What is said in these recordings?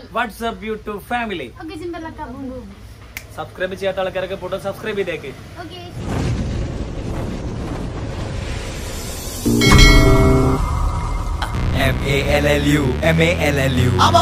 WhatsApp YouTube family okay ചിമ്പലക്ക boom boom subscribe ചെയ്യാത്ത ആൾക്കാരൊക്കെ പോട്ടെ സബ്സ്ക്രൈബ് ചെയ്തേക്ക് okay M A L L U M A L L U M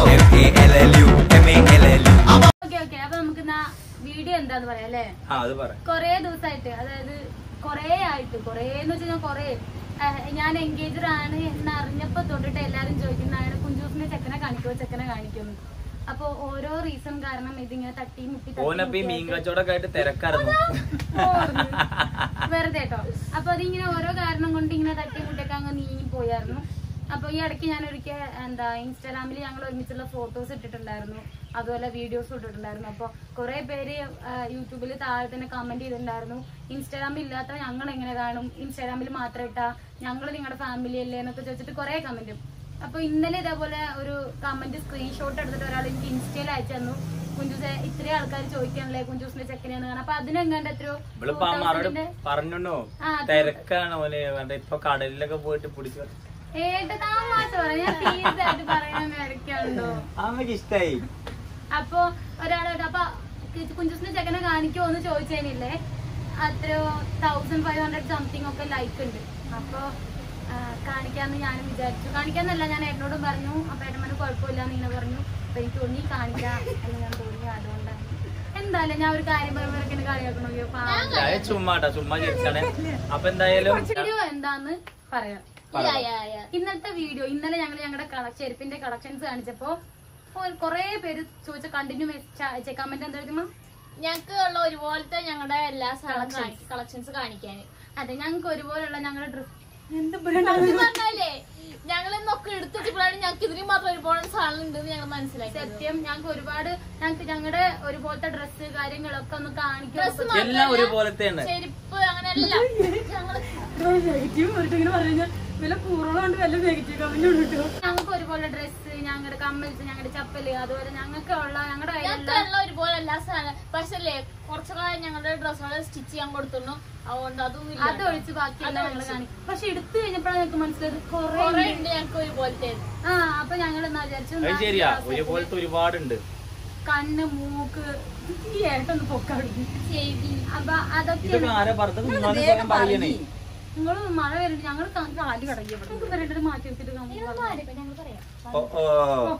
A L L U M A L L U okay okay അപ്പൊ നമുക്ക് എന്നാ video എന്താന്ന് പറയാം അല്ലേ ആ അത് പറ കൊറേ ദിവസമായിട്ട് അതായത് കൊറേ ആയിട്ട് കൊറേ എന്ന് വെച്ചാൽ കൊറേ ഏഹ്, ഞാൻ എൻഗേജർ ആണ് എന്ന് അറിഞ്ഞപ്പോ തൊട്ടിട്ട് എല്ലാരും ചോദിക്കുന്നതാണ് കുഞ്ചൂസിനെ ചെക്കനെ കാണിക്കുമോ ചെക്കനെ കാണിക്കുന്നു അപ്പൊ ഓരോ റീസൺ കാരണം ഇതിങ്ങനെ തട്ടി മുട്ടി തട്ടി ഓനപ്പ ഈ മീൻ മുട്ടിയായിട്ട് കച്ചവടമൊക്കെ ആയിട്ട് തിരക്കായിരുന്നു ഓർന്ന്. വെറുതെ കേട്ടോ അപ്പൊ അതിങ്ങനെ ഓരോ കാരണം കൊണ്ട് ഇങ്ങനെ തട്ടി മുട്ടൊക്കെ അങ്ങ് നീങ്ങി പോയായിരുന്നു അപ്പൊ ഈ ഇടയ്ക്ക് ഞാൻ ഒരിക്കൽ എന്താ ഇൻസ്റ്റാഗ്രാമിൽ ഞങ്ങൾ ഒരുമിച്ചുള്ള ഫോട്ടോസ് ഇട്ടിട്ടുണ്ടായിരുന്നു അതുപോലെ വീഡിയോസ് ഇട്ടിട്ടുണ്ടായിരുന്നു അപ്പൊ കുറെ പേര് ആ, യൂട്യൂബിൽ താഴെ തന്നെ കമന്റ് ചെയ്തിട്ടുണ്ടായിരുന്നു ഇൻസ്റ്റാഗ്രാമിൽ ഇല്ലാത്ത ഞങ്ങൾ എങ്ങനെ കാണും ഇൻസ്റ്റാഗ്രാമിൽ മാത്രം ഇട്ടാ ഞങ്ങൾ നിങ്ങളുടെ ഫാമിലി അല്ലേ എന്നൊക്കെ ചോദിച്ചിട്ട് കുറെ കമന്റ് അപ്പൊ ഇന്നലെ ഇതേപോലെ ഒരു കമന്റ് സ്ക്രീൻഷോട്ട് എടുത്തിട്ട് ഒരാൾ എനിക്ക് ഇൻസ്റ്റയിൽ അയച്ചു തന്നു കുഞ്ചൂസെ ഇത്രയും ആൾക്കാർ ചോദിക്കാനല്ലേ കുഞ്ചൂസിന്റെ ചെക്കനെയാണ് കാണാൻ അപ്പൊ അതിനെങ്ങാണ്ട് എത്രയോ ഇവളിപ്പോ അമ്മാരോട് 4000 ന്റെ പറഞ്ഞോ ആ, അത് തിരക്കാണ് ഓന് വേണ്ട ഇപ്പൊ കടലിലൊക്കെ പോയിട്ട് പിടിച്ചു ഏട്ട് താമാശ പറയാം ഞാൻ സീരിയസ് ആയിട്ട് പറയാൻ ഇടയ്ക്കുണ്ടോ അമ്മക്ക് ഇഷ്ടായി അപ്പൊ ഒരാളോട് അപ്പൊ കുഞ്ചുസിന്റെ ചെക്കനെ കാണിക്കുമോ എന്ന് ചോദിച്ചതിനില്ലേ അത്രയോ തൗസൻഡ് ഫൈവ് ഹൺഡ്രഡ് സംതിങ് ഒക്കെ ലൈക്ക് ഉണ്ട് അപ്പൊ ആ, കാണിക്കാന്ന് ഞാനും വിചാരിച്ചു കാണിക്കാന്നല്ല ഞാൻ ഏട്ടനോടും പറഞ്ഞു അപ്പൊ ഏട്ടന്മാര് കുഴപ്പമില്ല എന്ന് ഇങ്ങനെ പറഞ്ഞു അപ്പൊ എനിക്ക് തോന്നി കാണിക്കാം എന്ന് ഞാൻ തോന്നി അതുകൊണ്ടാണ് എന്തായാലും ഞാൻ ഒരു കാര്യം പറയുമ്പോഴൊക്കെ എന്നെ കളിയാക്കണോ പാവം അത് ചുമ്മാട്ടാ ചുമ്മാ ചിരിച്ചാണ് അപ്പൊ എന്തായാലും വീഡിയോ എന്താന്ന് പറയാം പറ. ഇന്നത്തെ വീഡിയോ ഇന്നലെ ഞങ്ങൾ ഞങ്ങളുടെ ചെരുപ്പിന്റെ കളക്ഷൻസ് കാണിച്ചപ്പോ കൊറേ പേര് ചോദിച്ച കണ്ടിന്യൂ കമന്റ് എന്താ ഞങ്ങൾക്ക് ഉള്ള ഒരുപോലത്തെ ഞങ്ങളുടെ എല്ലാ സാധനം കളക്ഷൻസ് കാണിക്കാൻ അതെ ഞങ്ങൾക്ക് ഒരുപോലുള്ള ഞങ്ങളുടെ ഡ്രസ് എന്ത് പറഞ്ഞാലേ ഞങ്ങൾ ഇന്നൊക്കെ എടുത്തു വെച്ചപ്പോഴാണ് ഞങ്ങൾക്ക് ഇതിന് മാത്രം ഒരുപാട് സാധനം ഉണ്ടെന്ന് ഞങ്ങൾ മനസ്സിലാക്കി സത്യം ഞങ്ങൾക്ക് ഒരുപാട് ഞങ്ങൾക്ക് ഞങ്ങളുടെ ഒരുപോലത്തെ ഡ്രസ്സ് കാര്യങ്ങളൊക്കെ ഒന്ന് കാണിക്കാൻ Dress എല്ലാം ഒരുപോലത്തെയാണ് ചെരുപ്പ് അങ്ങനെ എല്ലാം ഞങ്ങള് നെഗറ്റീവ് പറഞ്ഞിങ്ങനെ പറഞ്ഞാൽ വില പൂർവ്വം വല്ല നെഗറ്റീവ് കമന്റ് കിട്ടും ഞങ്ങൾക്ക് ഒരുപോലെ ഡ്രസ്സ് ഞങ്ങളുടെ കമ്മൽസ് ഞങ്ങളുടെ ചപ്പല് അതുപോലെ ഞങ്ങൾക്ക് ഉള്ള ഞങ്ങളുടെ ഞങ്ങൾക്ക് കയ്യിലുള്ള ഉള്ള ഒരുപോലെ എല്ലാ സാധനം പക്ഷെ അല്ലേ കുറച്ചു കാലം ഞങ്ങളുടെ ഡ്രസ്സുകൾ സ്റ്റിച്ച് ചെയ്യാൻ കൊടുത്തിരുന്നു അതുകൊണ്ട് അതൊന്നും ഇല്ല അത് ഒഴിച്ച് ബാക്കിയെല്ലാം ഞങ്ങൾ കാണിക്കും പക്ഷെ എടുത്തു കഴിഞ്ഞപ്പോഴാണ് ഞങ്ങൾക്ക് മനസ്സിലായത് കുറെ കൊറേ ഉണ്ട് ഞങ്ങൾക്ക് ഒരുപോലത്തെ ആ അപ്പൊ ഞങ്ങൾ എന്നാ വിചാരിച്ചു അത് എന്നാ ശരിയാ ഈ ഒരുപോലത്തെ ഒരുപാടുണ്ട് കണ്ണ് മൂക്ക് ഈ ഏട്ടൊന്ന് പൊക്കാടും ചെവി അപ്പൊ അതൊക്കെ ഇതൊക്കെ ആരാ പറഞ്ഞത് നിങ്ങളത് സ്വയം പറയണേ നിങ്ങൾ മഴ വരുന്നുണ്ട് ഞങ്ങൾ കാല് കടക്കി നമുക്ക് വരേണ്ടത് മാറ്റി വെച്ചിട്ട് നമുക്ക് ഞങ്ങൾ പറയാം ഓ ഓ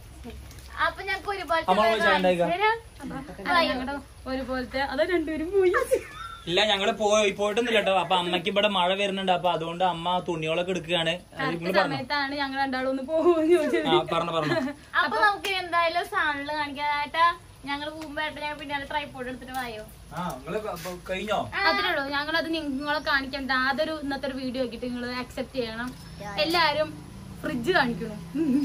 അപ്പൊ ഞങ്ങൾക്ക് ഒരുപോലത്തെ അമ്മ ചായ ഉണ്ടായിക്ക ഞങ്ങളുടെ ഒരുപോലത്തെ അത് രണ്ടുപേരും പോയി ഇല്ല ഞങ്ങള് പോയി പോയിട്ടൊന്നുമില്ല കേട്ടോ അപ്പൊ അമ്മയ്ക്ക് ഇവിടെ മഴ വരുന്നുണ്ട് അപ്പൊ അതുകൊണ്ട് അമ്മ തുണികളൊക്കെ എടുക്കുകയാണ് അത് അടുത്ത നിങ്ങള് പറഞ്ഞു സമയത്താണ് ഞങ്ങൾ രണ്ടാളും ഒന്ന് പോകുമെന്ന് ചോദിച്ചത് ആ പറഞ്ഞു പറഞ്ഞു അപ്പൊ നമുക്ക് എന്തായാലും സാധനങ്ങൾ കാണിക്കാനായിട്ട് ഞങ്ങൾ പോകുമ്പോ ഞങ്ങൾ പിന്നെ ട്രൈപ്പോഡ് എടുത്തിട്ട് വായോ ആ നിങ്ങള് അപ്പൊ കഴിഞ്ഞോ അത്രേ ഉള്ളൂ ഞങ്ങളത് നിങ്ങളെ കാണിക്കണ്ട അതൊരു ഇന്നത്തെ ഒരു വീഡിയോ ആക്കിയിട്ട് നിങ്ങൾ അക്സെപ്റ്റ് ചെയ്യണം എല്ലാരും ഫ്രിഡ്ജ് കാണിക്കണു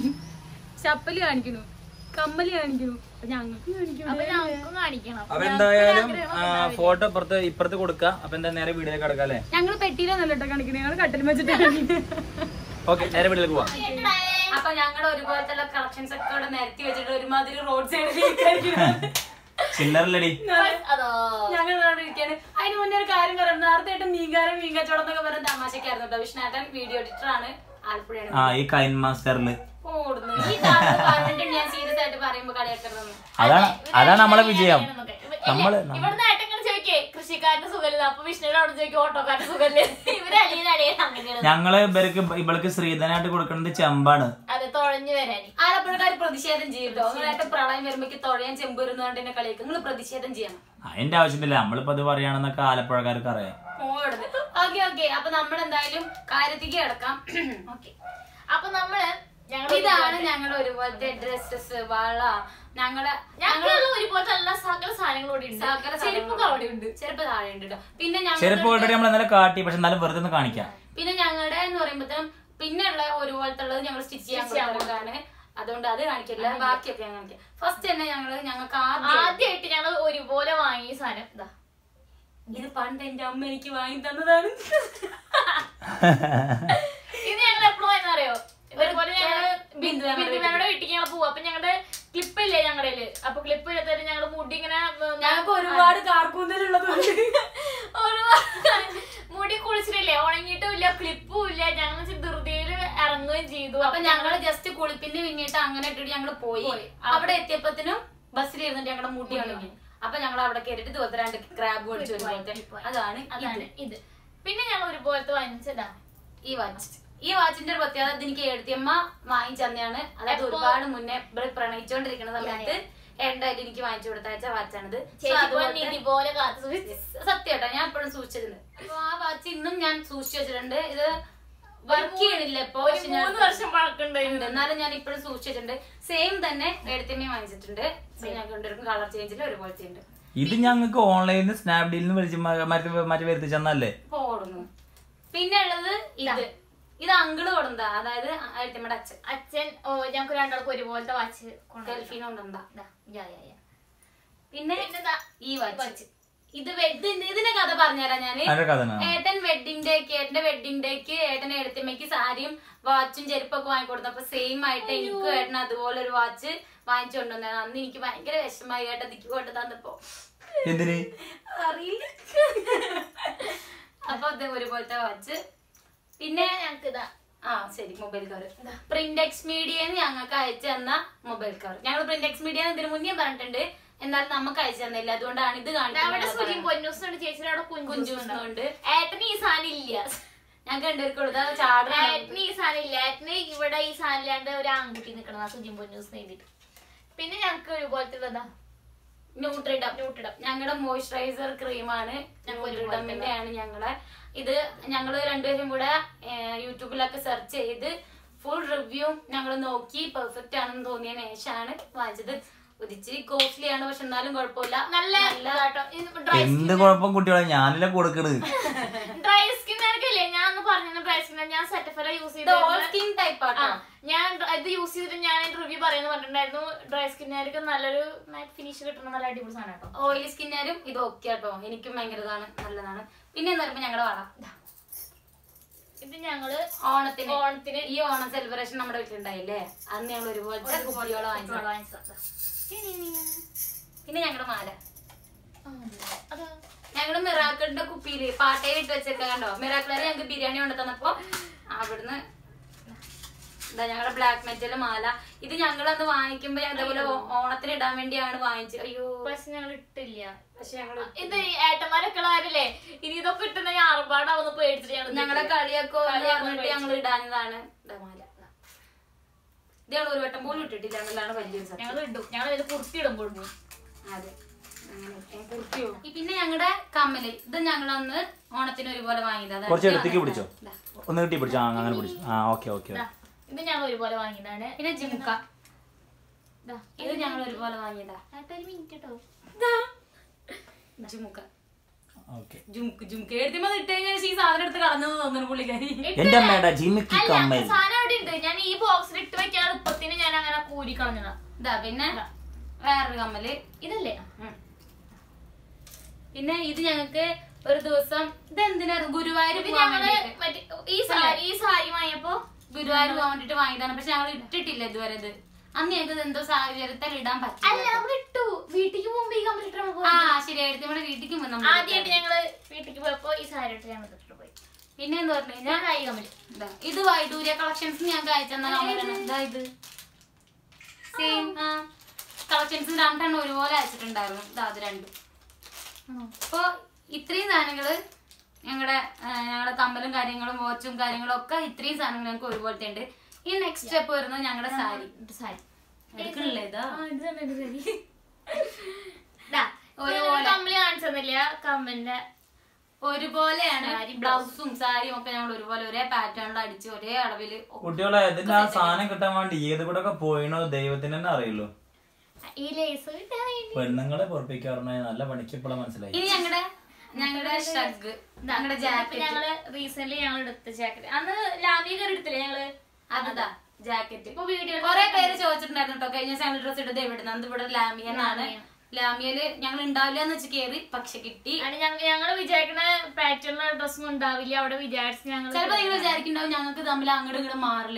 ചപ്പല് കാണിക്കണു കമ്മല് കാണിക്കണു അപ്പൊ ഞങ്ങൾക്ക് കാണിക്കണു അപ്പൊ ഞങ്ങൾക്കും കാണിക്കണം അപ്പൊ എന്തായാലും ഫോട്ടോ ഇപ്പുറത്ത് ഇപ്പുറത്ത് കൊടുക്ക അപ്പൊ എന്താ നേരെ വീഡിയോയിലേക്ക് കിടക്കാം അല്ലേ ഞങ്ങൾ പെട്ടിയിലൊന്നല്ല കേട്ടോ കാണിക്കണേ ഞങ്ങൾ കട്ടിൽ വെച്ചിട്ട് ഓക്കെ നേരെ വീഡിയോയിലേക്ക് പോവാം അപ്പൊ ഞങ്ങളുടെ ഒരുപോലത്തെ കളക്ഷൻസ് ഒക്കെ ഇവിടെ നിരത്തി വെച്ചിട്ട് ഒരുമാതിരി റോഡ് സൈഡിൽ ചില്ലറല്ലടി അതോ ഞങ്ങൾ ഇവിടെ ഇരിക്കാണ് അതിന് മുന്നേ ഒരു കാര്യം പറയാം നേരത്തെ മീൻകാരൻ മീൻ കച്ചവടം എന്നൊക്കെ പറയുന്ന തമാശക്കായിരുന്നു കേട്ടോ വിഷ്ണുട്ടൻ വീഡിയോ എഡിറ്റർ ആണ് ആലപ്പുഴയാണ് ആ ഈ കൈൻ മാസ്റ്ററില് ഓടുന്നു ഈ കാരണം പറഞ്ഞിട്ട് ഞാൻ സീരിയസ് ആയിട്ട് പറയുമ്പോ കളിയാക്കരുതെന്ന് അതാണ് അതാണ് നമ്മളെ വിജയം നമ്മള് ഇവിടുന്ന് ഏട്ടങ്ങൾ ചോദിക്കേ കൃഷിക്കാരന്റെ സുഖമില്ല അപ്പൊ വിഷ്ണുവിന്റെ അവിടെ ചോദിക്കും ഓട്ടോക്കാരന്റെ സുഖമില്ലേ ഇവര് അളിയൻ അളിയൻ അങ്ങനെയാണ് ഞങ്ങള് ഇവർക്ക് ഇവൾക്ക് ശ്രീധനായിട്ട് കൊടുക്കുന്നത് ചെമ്പാണ് അതെ തുഴഞ്ഞു വരാൻ ആലപ്പുഴക്കാർ പ്രതിഷേധം ചെയ്യട്ടോ അങ്ങനെയായിട്ട് പ്രളയം വരുമ്പോഴേക്ക് തുഴയാൻ ചെമ്പുരുന്നുകൊണ്ട് എന്നെ കളിയാക്കും നിങ്ങൾ പ്രതിഷേധം ചെയ്യണം അതിന്റെ ആവശ്യമില്ല നമ്മളിപ്പോ അത് പറയുകയാണെന്നൊക്കെ ആലപ്പുഴക്കാർക്ക് അറിയാം ഓടുന്നത് ഓക്കെ ഓക്കെ അപ്പൊ നമ്മൾ എന്തായാലും കാര്യത്തേക്ക് കിടക്കാം ഓക്കെ അപ്പൊ നമ്മള് ഞങ്ങൾ ഇതാണ് ഞങ്ങളുടെ ഒരുപോലത്തെ ഡ്രസ്സസ് വള ഞങ്ങള് ഞങ്ങളുള്ള ഒരുപോലത്തെ എല്ലാ സകല സാധനങ്ങളും ഇവിടെ ഉണ്ട് സകല ചെരുപ്പൊക്കെ അവിടെ ഉണ്ട് ചെരുപ്പ് താഴെ ഉണ്ട് കേട്ടോ പിന്നെ ഞങ്ങൾ ചെരുപ്പ് ഓൾറെഡി നമ്മൾ ഇന്നലെ കാട്ടി പക്ഷെ എന്നാലും വെറുതെ ഒന്ന് കാണിക്കാം പിന്നെ ഞങ്ങളുടെ എന്ന് പറയുമ്പോഴത്തേനും പിന്നെ ഉള്ള ഒരുപോലത്തെ ഉള്ളത് ഞങ്ങൾ സ്റ്റിച്ച് ചെയ്യാൻ കൊടുക്കുന്നതാണ് അതുകൊണ്ട് അത് കാണിക്കില്ല ബാക്കിയൊക്കെ ഞാൻ കാണിക്കാം ഫസ്റ്റ് തന്നെ ഞങ്ങള് ഞങ്ങൾക്ക് ആദ്യം ആദ്യമായിട്ട് ഞങ്ങൾ ഒരുപോലെ വാങ്ങിയ സാധനം ഇതാ ഇത് പണ്ട് എന്റെ അമ്മ എനിക്ക് വാങ്ങി തന്നതാണ് ഇത് ഞങ്ങൾ എപ്പോഴും അറിയോ ഒരുപോലെ ഞങ്ങള് ബിന്ദു ഞങ്ങളുടെ ബിന്ദുമേടെ വീട്ടിലേക്ക് ഞങ്ങൾ പോവും അപ്പൊ ഞങ്ങളുടെ ക്ലിപ്പ് ഇല്ലേ ഞങ്ങളുടെ അപ്പൊ ക്ലിപ്പ് എടുത്തിട്ട് ഞങ്ങൾ മുടി ഇങ്ങനെ ഉം, ഞങ്ങൾക്ക് ഒരുപാട് കാർക്കൂന്തലുള്ളതുകൊണ്ട് ഒരുപാട് മുടി കുളിച്ചിട്ടില്ലേ ഉണങ്ങിയിട്ടും ഇല്ല ക്ലിപ്പും ഇല്ല ഞങ്ങൾ ധൃതിയിൽ ഇറങ്ങി ഇറങ്ങുകയും ചെയ്തു അപ്പൊ ഞങ്ങള് ജസ്റ്റ് കുളിപ്പിന് പിന്നിട്ട് അങ്ങനെ ഇട്ടിട്ട് ഞങ്ങള് പോയി പോയി. അവിടെ എത്തിയപ്പത്തിനും ബസ്സിൽ ഇരുന്നിട്ട് ഞങ്ങളുടെ മുടി ഉണങ്ങി അപ്പൊ ഞങ്ങൾ അവിടെ കയറിയിട്ട് ഇതുപോലത്തെ രണ്ട് ക്രാബ് മേടിച്ചു ഒരു പോലത്തെ അതാണ് അതാണ് ഇത് ഇത് പിന്നെ ഞങ്ങൾ ഒരുപോലത്തെ വാങ്ങിച്ചതാ ഈ വാച്ച് ഈ വാച്ചിന്റെ ഒരു പ്രത്യേകത ഇത് എനിക്ക് എഴുത്തിയമ്മ വാങ്ങിച്ചു തന്നെയാണ് അതായത് എപ്പോ? ഒരുപാട് മുന്നേ ഇവിടെ പ്രണയിച്ചുകൊണ്ടിരിക്കുന്ന സമയത്ത് ഏണ്ടായിട്ട് എനിക്ക് വാങ്ങിച്ചു കൊടുത്തയച്ച വാച്ചാണിത് So ചേച്ചി അതുപോലത്തെ- നിധി പോലെ കാത്തു സൂക്ഷിച്ചു സത്യം കേട്ടോ ഞാൻ എപ്പോഴും സൂക്ഷിച്ചിട്ടുണ്ട് അപ്പൊ ആ വാച്ച് ഇന്നും ഞാൻ സൂക്ഷിച്ചു വെച്ചിട്ടുണ്ട് ഇത് വർക്ക് ചെയ്യണില്ല ഇപ്പൊ ഒരു പക്ഷെ ഞാൻ മൂന്ന് വർഷം പഴക്കണ്ടായിരുന്നു ഉണ്ട്. എന്നാലും ഞാൻ ഇപ്പോഴും സൂക്ഷിച്ചിട്ടുണ്ട് സെയിം തന്നെ എടുത്തിമ്മ വാങ്ങിച്ചിട്ടുണ്ട് ഞാൻ കൊണ്ടുവരും കളർ ചേഞ്ചിൽ ഒരുപോലത്തെ ഉണ്ട് ഇത് ഞങ്ങൾക്ക് ഓൺലൈനിൽ നിന്ന് സ്നാപ്ഡീലിൽ നിന്ന് വിളിച്ച് മ- മറ്റേ മറ്റേ വരുത്തിച്ചെന്നല്ലേ പോടുന്നു പിന്നെ ഉള്ളത് ഇത് ഇത് അങ്കിള് കൊടുന്താ അതായത് എഴുത്തിമ്മയുടെ അച്ഛൻ അച്ഛൻ ഓ ഞങ്ങൾക്ക് രണ്ടാൾക്കും ഒരുപോലത്തെ വാച്ച് ഗൾഫിന്ന് കൊണ്ടുവന്നാ പിന്നെ പിന്നെ പിന്നെന്താ ഈ വാച്ച് ഇത് വെഡ് ഇതിന്റെ കഥ പറഞ്ഞുതരാം ഞാന് അതിന്റെ കഥ എന്നാ? ഏട്ടൻ വെഡിങ് ഡേക്ക് ഏട്ടന്റെ വെഡിങ് ഡേക്ക് ഏട്ടൻ എഴുത്തിമ്മയ്ക്ക് സാരിയും വാച്ചും ചെരുപ്പൊക്കെ വാങ്ങിക്കൊടുത്തു സെയിം ആയിട്ട് എനിക്കും ഏട്ടൻ അതുപോലെ ഒരു വാച്ച് വാങ്ങിച്ചു കൊണ്ടുവന്നത് അന്ന് എനിക്ക് ഭയങ്കര വിഷമായി ഏട്ടൻ ദിക്ക് കൊണ്ട് തന്നപ്പോ എന്തിന് അറിയില്ല അപ്പൊ അത് ഒരുപോലത്തെ വാച്ച് പിന്നെ ഞങ്ങൾക്ക് ഇതാ ആ ശരി മൊബൈൽ കവർ പ്രിന്റെക്സ് മീഡിയന്ന് ഞങ്ങൾക്ക് അയച്ചു തന്ന മൊബൈൽ കവർ ഞങ്ങൾ പ്രിന്റെക്സ് മീഡിയ ഇതിന് മുന്നേ പറഞ്ഞിട്ടുണ്ട് എന്നാൽ നമുക്ക് അയച്ചു തന്നില്ല അതുകൊണ്ടാണ് ഇത് അവിടെ സുജിൻ കാണിക്കുന്നത് പൊന്നൂസ് ഉണ്ട് ചേച്ചിയുടെ അവിടെ കുഞ്ചൂസ് ഉണ്ട് കുഞ്ചുണ്ട് ഏട്ടന് ഈ സാധനം ഇല്ല ഞങ്ങൾക്ക് രണ്ടുപേർക്ക് കൊടുത്താൽ ചാടണം ഏട്ടന് ഈ സാധനം ഇല്ല ഏട്ടന് ഇവിടെ ഈ സാധനം ഇല്ലാണ്ട് ഒരു ആൺകുട്ടി നിക്കണതാ സുജിൻ പൊന്നൂസ് എഴുതിട്ട് പിന്നെ ഞങ്ങൾക്ക് ഒരുപോലത്തെ ഉള്ളതാ ന്യൂട്രിഡം ന്യൂട്രിഡം ഞങ്ങളുടെ മോയ്സ്ചറൈസർ ക്രീമാണ് ന്യൂട്രിഡമിന്റെ ആണ് ഞങ്ങളെ ഇത് ഞങ്ങൾ രണ്ടുപേരും കൂടെ ഏർ, യൂട്യൂബിലൊക്കെ സെർച്ച് ചെയ്ത് ഫുൾ റിവ്യൂ ഞങ്ങൾ നോക്കി പെർഫെക്റ്റ് ആണെന്ന് തോന്നിയ ശേഷമാണ് വാങ്ങിച്ചത് ഒരിച്ചിരി കോസ്റ്റ്ലി ആണ് പക്ഷെ എന്നാലും കുഴപ്പമില്ല നല്ല ഇതാട്ടോ. ഇത് ഡ്രൈ എന്ത് കുഴപ്പം കുട്ടികളെ ഞാനല്ലേ കൊടുക്കണത് ഡ്രൈ സ്കിന്നുകാർക്കല്ലേ ഞാൻ അന്ന് പറഞ്ഞ ഡ്രൈ സ്കിൻ ഞാൻ സെറ്റഫല യൂസ് ഇത് ഓൾ ചെയ്ത് സ്കിൻ ടൈപ്പ് ആ ആട്ടോ ഞാൻ ഡ്ര- ഇത് യൂസ് ചെയ്തിട്ട് ഞാൻ റിവ്യൂ പറയുന്ന പറഞ്ഞിട്ടുണ്ടായിരുന്നു ഡ്രൈ സ്കിന്നുകാർക്ക് നല്ലൊരു മാറ്റ് ഫിനിഷ് കിട്ടുന്ന നല്ല അടിപൊളി സാധനം കേട്ടോ ഓയിലി സ്കിന്നാരും ഇത് ഓക്കെ ആട്ടോ എനിക്കും ഭയങ്കര ഇതാണ് നല്ലതാണ് പിന്നെ എന്ന് പറയുമ്പോ ഞങ്ങളുടെ വള ഇത് ഞങ്ങള് ഓണത്തിന് ഓണത്തിന് ഈ ഓണം സെലിബ്രേഷൻ നമ്മുടെ വീട്ടിലുണ്ടായില്ലേ അന്ന് ഞങ്ങൾ ഒരുപോലത്തെ കുപ്പിയോളം വാങ്ങിച്ചു വാങ്ങിച്ചതാ. പിന്നെ ഞങ്ങളുടെ മാല അത് ഞങ്ങള് മിറാക്കിളിന്റെ കുപ്പിയില് പാട്ടയിൽ ഇട്ട് വെച്ചൊക്കെ കണ്ടോ മിറാക്കിളാര് ഞങ്ങൾക്ക് ബിരിയാണി കൊണ്ടു തന്നപ്പോ അവിടുന്ന് എന്താ ഞങ്ങളുടെ ബ്ലാക്ക് മെറ്റൽ മാല ഇത് ഞങ്ങൾ അന്ന് വാങ്ങിക്കുമ്പോ അതേപോലെ ഓ- ഓണത്തിന് ഇടാൻ വേണ്ടിയാണ് വാങ്ങിച്ചത് അയ്യോ പക്ഷെ ഞങ്ങൾ ഇട്ടില്ല പക്ഷെ ഞങ്ങള് ഇത് ഈ ഏട്ടന്മാരൊക്കെ ഉള്ളവരല്ലേ ഇനി ഇതൊക്കെ ഇട്ടുന്ന ഞാൻ ആർഭാടാവുന്ന പേടിച്ചിട്ട് ഞങ്ങൾ ഞങ്ങളെ കളിയൊക്കെ ഒന്ന് കളിയാക്കാൻ പറഞ്ഞിട്ട് ഞങ്ങൾ ഇടാഞ്ഞതാണ് ഇതാ മാല ഇത് ഞങ്ങൾ ഒരു വട്ടം പോലും ഇട്ടിട്ടില്ല എന്നുള്ളതാണ് വലിയൊരു സത്യം ഞങ്ങൾ ഇടും ഞങ്ങൾ ഇത് കുർത്തി ഇടുമ്പോഴും അതെ അങ്ങനെ ഞാൻ കുർത്തിയോ ഈ പിന്നെ ഞങ്ങളുടെ കമ്മല് ഇത് ഞങ്ങൾ അന്ന് ഓണത്തിന് ഒരുപോലെ വാങ്ങിയതാണ് കുറച്ച് എടുത്തേക്ക് പിടിച്ചോ ഒന്ന് കിട്ടി പിടിച്ചോ ആ അങ്ങനെ പിടിച്ചു ആ ഓക്കെ ഓക്കെ ഇത് ഞങ്ങൾ ഒരുപോലെ വാങ്ങിയതാണ് പിന്നെ ജിമുക്ക ദാ, ഇത് ഞങ്ങൾ ഒരുപോലെ വാങ്ങിയതാ ഏട്ടാ ഒരു മിനിറ്റ് കേട്ടോ ജിമുക്ക ഓക്കെ ജുമുക്ക് ജുമുക്ക് എഴുതിമ ഇട്ട് കഴിഞ്ഞാൽ ഈ സാധനം എടുത്ത് കളഞ്ഞു തോന്നുന്നു പുള്ളിക്കാരി എന്റെ അമ്മയുടെ ജിമിക്കി അല്ല കമ്മൽ സാധനം അവിടെ ഉണ്ട് ഞാൻ ഈ ബോക്സിൽ ഇട്ട് വെക്കാൻ എളുപ്പത്തിന് ഞാൻ അങ്ങനെ കൂരി കളഞ്ഞതാ ഇതാ പിന്നെ വേറൊരു കമ്മല് ഇതല്ലേ ഉം. പിന്നെ ഇത് ഞങ്ങൾക്ക് ഒരു ദിവസം ഇത് ഗുരുവായൂർ ഇത് പോകാൻ ഞങ്ങള് വേണ്ടിയിട്ട് മറ്റേ ഈ സാരി ഈ സാരി വാങ്ങിയപ്പോ ഗുരുവായൂർ പോകാൻ വേണ്ടിട്ട് വാങ്ങിയതാണ് പക്ഷെ ഞങ്ങൾ ഇട്ടിട്ടില്ല ഇതുവരെ ഇത് അന്ന് ഞങ്ങൾക്ക് ഇത് എന്തോ സാഹചര്യത്തിൽ ഇടാൻ അല്ല പറ്റില്ല നമ്മൾ ഇട്ടു വീട്ടിക്ക് പോകുമ്പോ ഈ കമ്പിളിട്ട് നമ്മൾ ആ ശരിയായിട്ട് നമ്മുടെ വീട്ടിലേക്ക് വന്നു നമ്മൾ ആദ്യമായിട്ട് ഞങ്ങള് വീട്ടിക്ക് പോയപ്പോ ഈ സാരി ഇട്ട് ഞങ്ങൾ ഇട്ടിട്ട് പോയി പിന്നെ എന്ന് പറഞ്ഞു കഴിഞ്ഞാൽ ഞാൻ കൈ കമ്പലി ഇതാ, ഇത് വൈഡൂര്യ കളക്ഷൻസ് ഞങ്ങൾക്ക് അയച്ചെന്ന കമ്മലാണ് ഇതാ ഇത് സെയിം ആ കളക്ഷൻസ് രണ്ടെണ്ണം ഒരുപോലെ അയച്ചിട്ടുണ്ടായിരുന്നു ഇതാ അത് രണ്ടും അപ്പൊ ഇത്രയും സാധനങ്ങള് ഞങ്ങളുടെ ഞങ്ങളുടെ കമ്മലും കാര്യങ്ങളും വാച്ചും കാര്യങ്ങളും ഒക്കെ ഇത്രയും സാധനങ്ങൾ ഞങ്ങൾക്ക് ഒരുപോലത്തെ ഉണ്ട് ഈ നെക്സ്റ്റ് സ്റ്റെപ്പ് വരുന്നത് ഞങ്ങളുടെ സാരി സാരി എടുക്കണില്ലേ ഇതാ ആ, ഇത് തന്നെ, ഇത് തന്നെ. ദാ, ഒരുപോലെ. കമ്പിളി കാണിച്ചു തന്നില്ല കമ്മലിന്റെ ഒരുപോലെയാണ് സാരി, ബ്ലൗസും സാരിയും ഒക്കെ ഞങ്ങൾ ഒരുപോലെ ഒരേ പാറ്റേണിൽ അടിച്ച് ഒരേ അളവില് കുട്ടികളെ ഇതിന്റെ ആ സാധനം കിട്ടാൻ വേണ്ടി ഏത് കൂടെ ഒക്കെ പോയിണോ ദൈവത്തിന് തന്നെ അറിയുള്ളൂ ഈ ലേസ് പെണ്ണുങ്ങളെ പൊറപ്പിക്കാറുണ്ട് നല്ല പണിക്ക് ഇപ്പോഴാണ് മനസ്സിലായി ഇനി ഞങ്ങളുടെ ഞങ്ങളുടെ ഷഗ് ഞങ്ങളുടെ ജാക്കറ്റ് ഞങ്ങള് റീസെന്റ് ഞങ്ങൾ എടുത്ത ജാക്കറ്റ് അന്ന് ലാമിയ കയറി എടുത്തില്ലേ ഞങ്ങള് അതാ ജാക്കറ്റ് ഇപ്പൊ വീഡിയോ കുറെ പേര് ചോദിച്ചിട്ടുണ്ടായിരുന്നു കേട്ടോ കഴിഞ്ഞ ഞങ്ങൾ ഡ്രസ് ഇട്ടത് എവിടുന്ന് അത് ഇവിടെ ലാമിയെന്നാണ് ലാമിയല് ഞങ്ങൾ ഉണ്ടാവില്ല എന്ന് വെച്ച് കേറി പക്ഷെ കിട്ടി ഞങ്ങൾ വിചാരിക്കുന്ന പാറ്റേണിലുള്ള ഡ്രസ്സും ഉണ്ടാവില്ല അവിടെ വിചാരിച്ച് ഞങ്ങൾ ചിലപ്പോ നിങ്ങൾ വിചാരിക്കുന്നുണ്ടാവും ഞങ്ങൾക്ക് തമ്മിൽ അങ്ങോട്ടും ഇങ്ങോട്ടും മാറില്ലെന്ന്